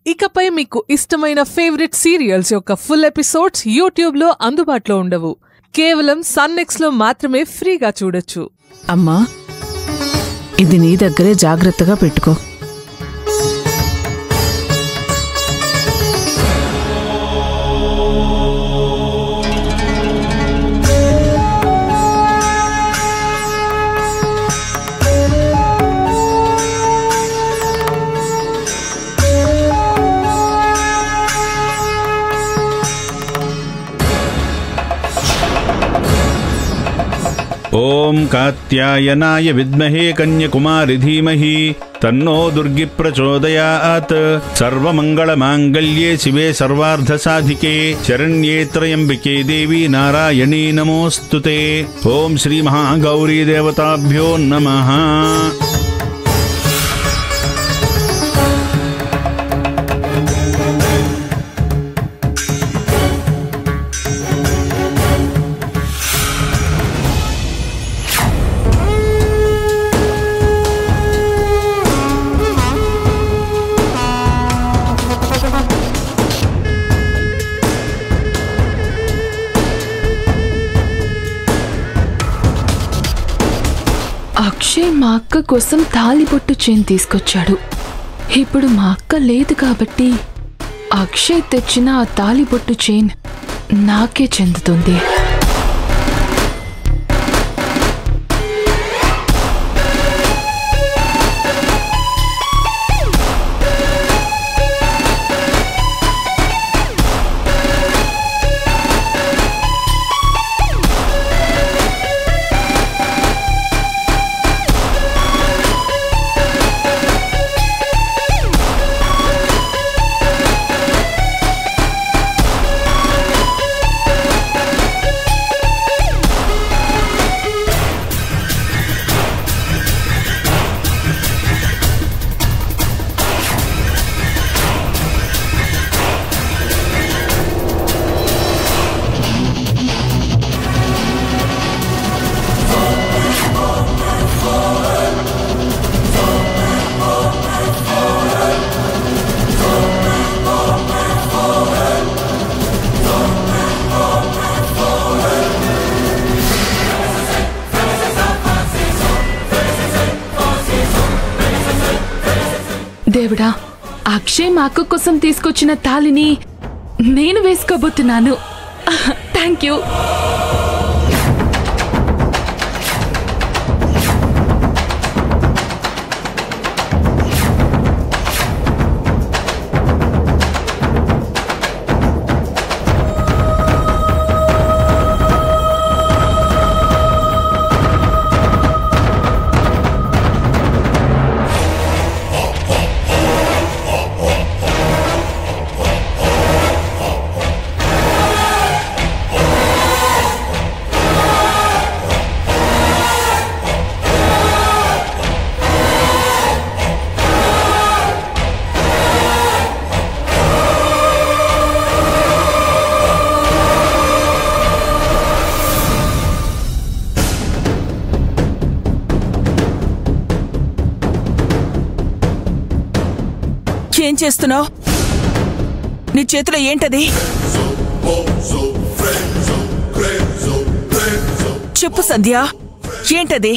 ఇకపై మీకు ఇష్టమైన ఫేవరెట్ సీరియల్స్ యొక్క ఫుల్ ఎపిసోడ్స్ యూట్యూబ్లో అందుబాటులో ఉండవు కేవలం సన్నెక్స్లో మాత్రమే ఫ్రీగా చూడొచ్చు అమ్మా ఇది నీ దగ్గరే జాగ్రత్తగా పెట్టుకో ఓం కాత్యాయనాయ విద్మహే కన్యకుమారి ధీమహి తన్నో దుర్గి ప్రచోదయాత్ సర్వమంగళమాంగళ్యే శివే సర్వార్ధసాధికే శరణ్యే త్రయంబికే దేవి నారాయణీ నమోస్తుతే ఓం శ్రీ మహాగౌరీ దేవతాభ్యో నమః అక్షయ్ మా అక్క కోసం తాలిబొట్టు చైన్ తీసుకొచ్చాడు ఇప్పుడు మా అక్క లేదు కాబట్టి అక్షయ్ తెచ్చిన ఆ తాలిబొట్టు చైన్ నాకే చెందుతుంది దేవుడా అక్షయ్ మా అక్క కోసం తీసుకొచ్చిన తాలిని నేను వేసుకోబోతున్నాను థ్యాంక్ యూ ఏం చేస్తున్నావు నీ చేతిలో ఏంటది చెప్పు సంధ్య ఏంటది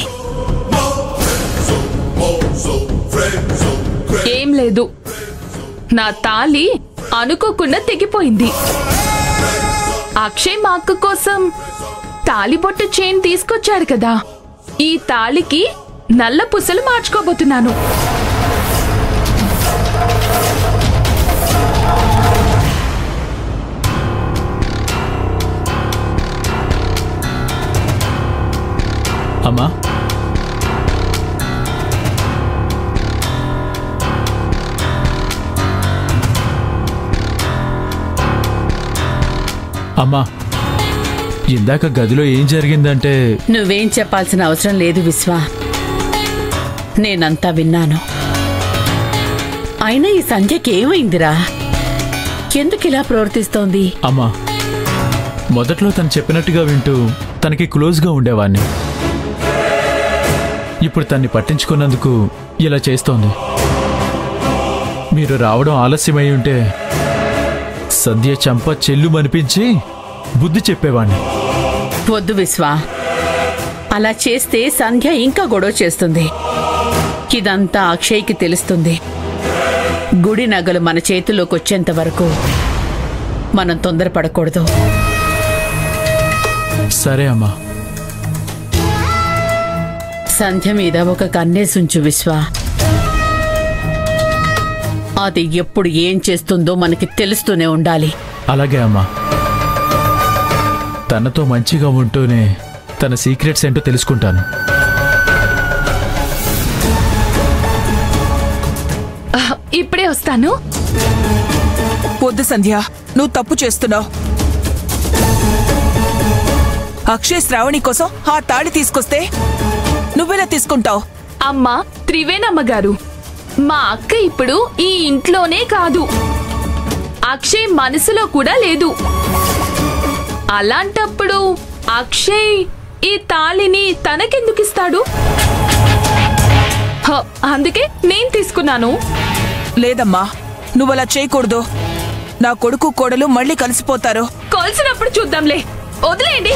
ఏం లేదు నా తాలి అనుకోకుండా తెగిపోయింది అక్షయ్ మా అక్క కోసం తాలిబొట్టు చైన్ తీసుకొచ్చాడు కదా ఈ తాళికి నల్ల పుసలు మార్చుకోబోతున్నాను అమ్మా అమ్మా ఇందాక గదిలో ఏం జరిగిందంటే నువ్వేం చెప్పాల్సిన అవసరం లేదు విశ్వ నేనంతా విన్నాను అయినా ఈ సంధ్యకి ఏమైందిరా ఎందుకు ఇలా ప్రవర్తిస్తోంది అమ్మా మొదట్లో తను చెప్పినట్టుగా వింటూ తనకి క్లోజ్గా ఉండేవాణ్ణి ఇప్పుడు తన్ని పట్టించుకున్నందుకు ఇలా చేస్తోంది మీరు రావడం ఆలస్యమై ఉంటే సద్య చంప చెల్లుమనిపించి బుద్ధి చెప్పేవాణ్ణి వద్దు విశ్వ అలా చేస్తే సంధ్య ఇంకా గొడవ చేస్తుంది ఇదంతా అక్షయ్కి తెలుస్తుంది గుడి నగలు మన చేతిలోకి వచ్చేంత వరకు మనం తొందరపడకూడదు సరే అమ్మా సంధ్య మీద ఒక కన్నేసుంచు విశ్వ అది ఎప్పుడు ఏం చేస్తుందో మనకి తెలుస్తూనే ఉండాలి అలాగే అమ్మా తనతో మంచిగా ఉంటూనే తన సీక్రెట్స్ ఏంటో తెలుసుకుంటాను ఆ, ఇప్పుడే వస్తాను వద్దు సంధ్య నువ్వు తప్పు చేస్తున్నావు అక్షయ్ శ్రావణి కోసం ఆ తాళి తీసుకొస్తే నువ్వెలా తీసుకుంటావు అమ్మా త్రివేణమ్మ గారు మా అక్క ఇప్పుడు ఈ ఇంట్లోనే కాదు అక్షయ్ మనసులో కూడా లేదు అలాంటప్పుడు అక్షయ్ ఈ తాళిని తనకెందుకు ఇస్తాడు హ, అందుకే నేను తీసుకున్నాను లేదమ్మా నువ్వలా చేయకూడదు నా కొడుకు కోడలు మళ్ళీ కలిసిపోతారు కలిసినప్పుడు చూద్దాంలే వదిలేయండి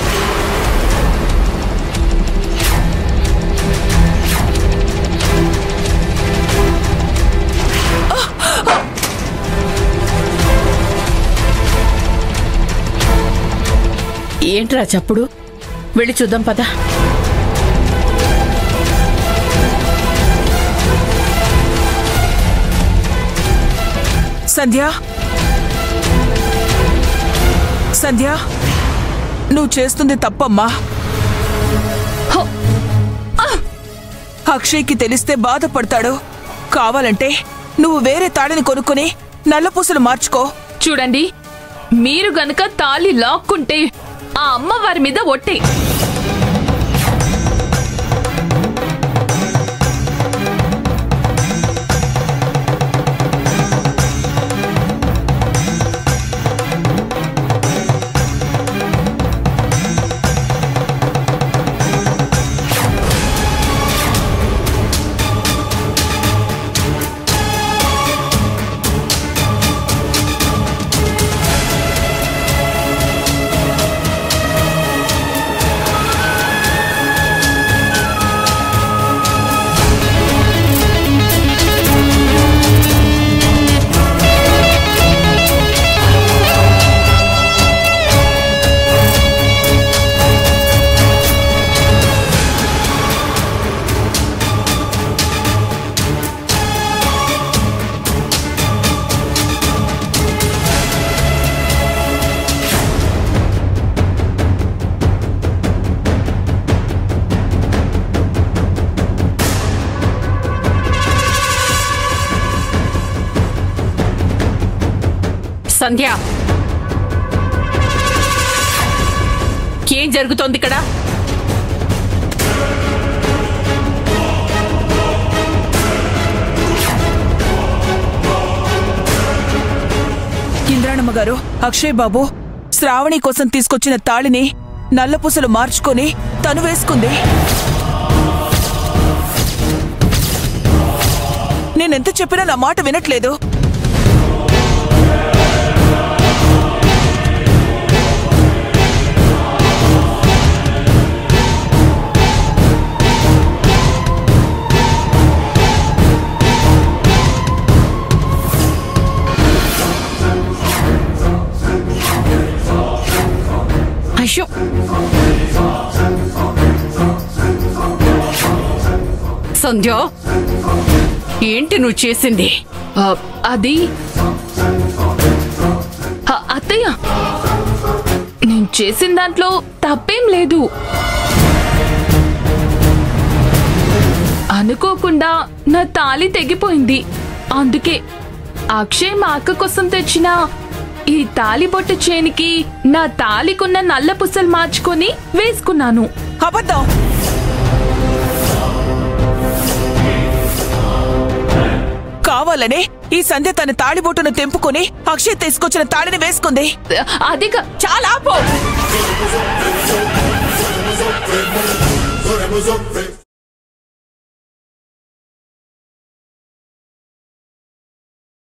ఏంట్రా చప్పుడు వెళ్ళి చూద్దాం పద సంధ్య సంధ్య నువ్వు చేస్తుంది తప్పమ్మా హో, అక్షయ్కి తెలిస్తే బాధపడతాడు కావాలంటే నువ్వు వేరే తాడిని కొనుక్కొని నల్లపూసలు మార్చుకో చూడండి మీరు గనుక తాళి లాక్కుంటే ఆ అమ్మవారి మీద ఒట్టే సంధ్య ఏం జరుగుతోంది ఇక్కడ ఇంద్రాణమ్మ గారు అక్షయ్ బాబు శ్రావణి కోసం తీసుకొచ్చిన తాళిని నల్లపూసలు మార్చుకొని తను వేసుకుంది నేనెంత చెప్పినా నా మాట వినట్లేదు అయ్యో సంధ్య ఏంటి నువ్వు చేసింది ఆ, అది ఆ, అత్తయ్య నేను చేసిన దాంట్లో తప్పేం లేదు అనుకోకుండా నా తాళి తెగిపోయింది అందుకే అక్షయ్ మా అక్క కోసం తెచ్చిన ఈ తాళి బొట్టు చేనికి నా తాళికున్న నల్ల పుసలు మార్చుకొని వేసుకున్నాను అబద్ధం కావాలనే ఈ సంధ్య తన తాళిబొట్టును తెంపుకొని అక్షయ్ తీసుకొచ్చిన తాళిని వేసుకుంది అది కా- చాలా ఆపు